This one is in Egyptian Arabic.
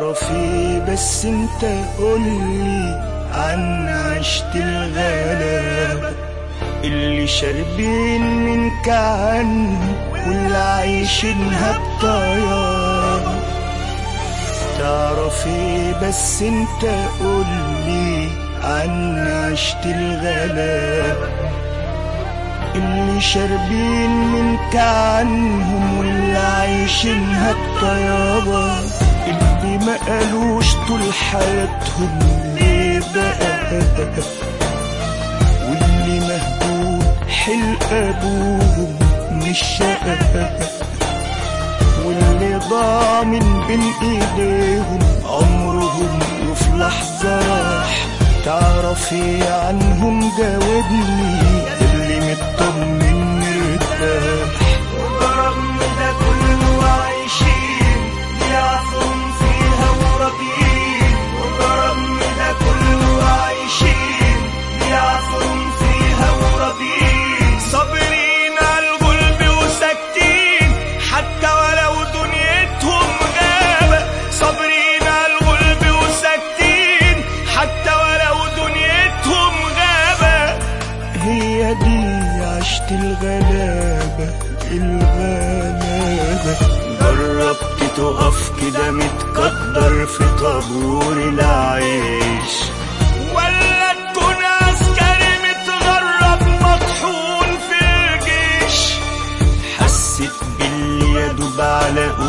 تعرف ايه بس انت قولي عن عشت الغلابة اللي شاربين من كعنهم واللي عايشينها بطيارة تعرف ايه بس انت قولي عن عشت الغلابة اللي شاربين من كعنهم واللي عايشينها بطيابة اللي ما قالوش طول حياتهم ليه بقى واللي مهدود حلق ابوهم مش شقة واللي ضاع من بين ايديهم عمرهم وفي لحظة راح تعرف ايه عنهم جاوبني اللي مطمن مرتاح ورغم ده كله عايشين يعصم فيها وراضيين ورغم ده كله عايشين يعصم فيها وراضيين صابرين على الغلب وساكتين حتى ولو دنيتهم غابة صابرين على الغلب وساكتين حتى ولو دنيتهم غابة هي دي عشت الغلابة الغلابة جربت تقف كده متقدر في طابور العيش ولا تكون عسكري متغرب مطحون في الجيش حسيت باللي يدوب على